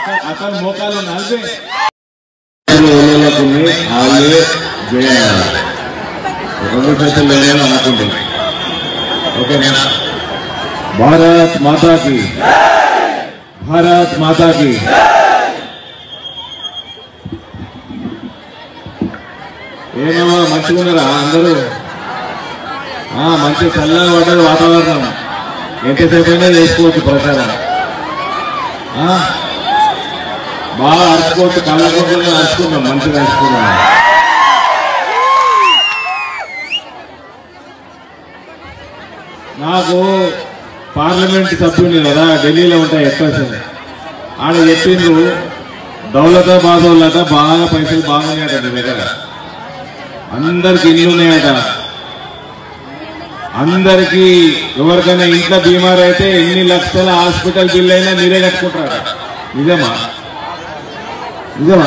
అతను- అతని మోకాలు నలిపే వాళ్ళకు వాళ్ళే చేయాలి రెండు చేతులు లేదని అనుకుంటుంది ఓకేనా భారత్ మాతాకి భారత్ మాతాకి ఏమేమో మంచిగా ఉన్నారా అందరూ ఆ, మంచి చల్లగా పడ్డది వాతావరణం ఎంతసేపు అయినా చేసుకోవచ్చు ప్రచారం ఆ, బాగా అరుచుకోవచ్చు కళ్ళ కొట్టుకుని అరుచుకున్నాం మంచిగా అరుచుకున్నాం నాకు పార్లమెంట్ సభ్యుని కదా ఢిల్లీలో ఉంటాయి ఎక్స్ప్రెషన్ ఆడ చెప్పిండ్రు దౌలతాబాద్ వాళ్ళట బాగా పైసలు బాగున్నాయట మీ దగ్గర అందరికి ఇల్లు ఉన్నాయట అందరికి ఎవరికైనా ఇంట్లో బీమార్ అయితే ఎన్ని లక్షల హాస్పిటల్ బిల్ అయినా మీరే కట్టుకుంటారు నిజమా నిజమా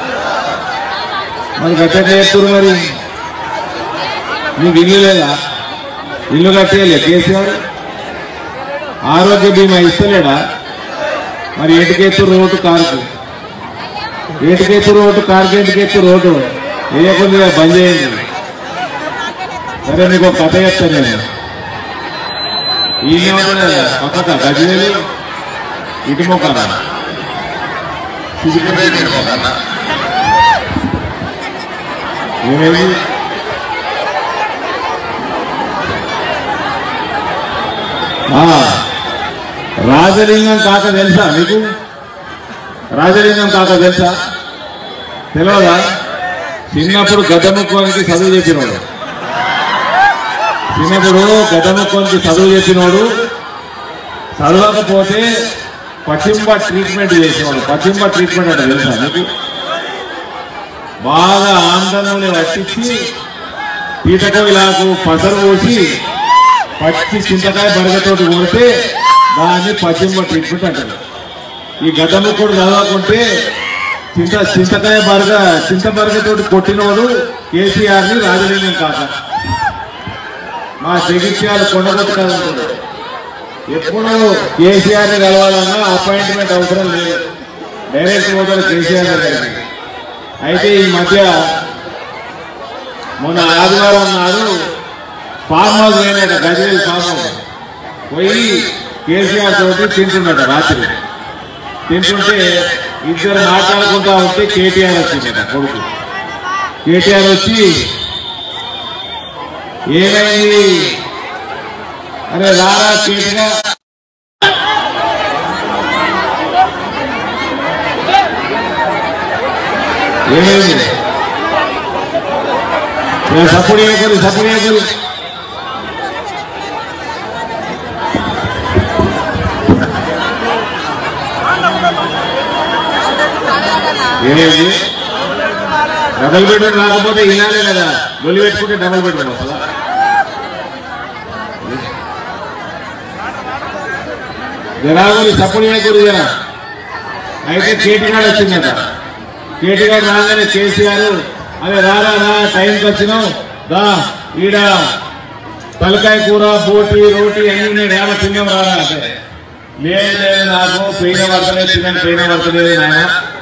మరి గట్ట చేస్తున్నారు మరి మీకు ఇల్లు లేదా ఇల్లు కట్టేయలే కేసీఆర్ ఆరోగ్య బీమా ఇస్తలేడా మరి ఏటికెత్తు రోడ్డు కారుకు ఏటికెత్తు రోడ్డు కారుకి ఏటికెత్తు రోడ్డు వేయకుండా బంద్ చేయండి సరే మీకు ఒక కథ చెప్తాను నేను ఈయన ఉంటాడు పక్కక గజవేలి ఇటు మొక్కన ఏమేమి ఆ, రాజలింగం కాక తెలుసా మీకు రాజలింగం కాక తెలుసా తెలియదా చిన్నప్పుడు గద్దముఖానికి చదువు చెప్పినోడు చిన్నప్పుడు గద్దముఖానికి చదువు చెప్పినోడు చదవకపోతే పశ్చింబ ట్రీట్మెంట్ చేసేవాడు పశ్చింబ ట్రీట్మెంట్ అంటే తెలుసా మీకు బాగా ఆందోళన పట్టించి పీతకోయిలాకు పసరు పోసి పచ్చి చింతకాయ బరగతోటి కొడితే దాన్ని పశ్చిమ ట్రీట్మెంట్ అంటారు ఈ గతంలో కూడా చదవకుంటే చింత చింతకాయ బరగ చింత బరగతోటి కొట్టినోడు కేసీఆర్ ని రాజలింగం కాక మా జగిత్యాలు కొండగొట్టు కదా ఎప్పుడు కేసీఆర్ ని కలవాలన్నా అపాయింట్మెంట్ అవసరం లేదు డైరెక్ట్ పోతారు కేసీఆర్ దగ్గరికి అయితే ఈ మధ్య మొన్న ఆదివారం నాడు ఫామ్ హౌస్ పోయినట గజవేల్ ఫామ్ హౌస్ పోయి కేసీఆర్ తోటి తింటున్నట రాత్రి తింటుంటే ఇద్దరు మాట్లాడుకుంటా ఉంటే కేటీఆర్ వచ్చిందట కొడుకు కేటీఆర్ వచ్చి ఏమైంది అరే రారా కేటీఆర్ ఏమైంది సప్పుడు చేయకూడదు సప్పుడు చేయకూడదు ఏమైంది డబల్ బెడ్రూమ్ రాకపోతే ఇనాలే కదా గొల్లి పెట్టుకుంటే డబల్ బెడ్రూమ్ వస్తుందా జనాగురి సప్పుడు చేయకూడదు జనా అయితే కేటీగాడు వచ్చిందట కేటీగాడు రాగానే కేసీఆర్ అదే రారా రా టైంకి వచ్చినావు దా ఈడ తలకాయ కూర బోటి రోటి అన్ని ఉన్నాయి రేమ తిన్నాం రారా అంటే లేదు లేదు నాకు పెయిన పడతలేదు తినని పెయిన పడతలేదు నాయన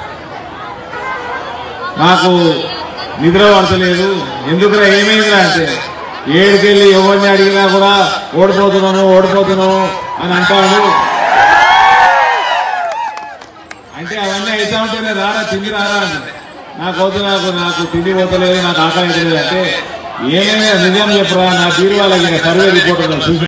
నాకు నిద్ర పడతలేదు ఎందుకురా ఏమైందిరా అంటే ఏడుకెళ్ళి ఎవరిని అడిగినా కూడా ఓడిపోతున్నాను ఓడిపోతున్నాను అని అంటాడు అంటే అవన్నీ అయితే ఉంటేనే రారా తిండి రారా అంటే నాకు వద్దు నాకు నాకు తిండి పోతలేదు నాకు ఆకలి అవుతలేదు అంటే ఏమైనా నిజం చెప్పరా నా బీరువాళ్ళకి సర్వే రిపోర్ట్ చూసి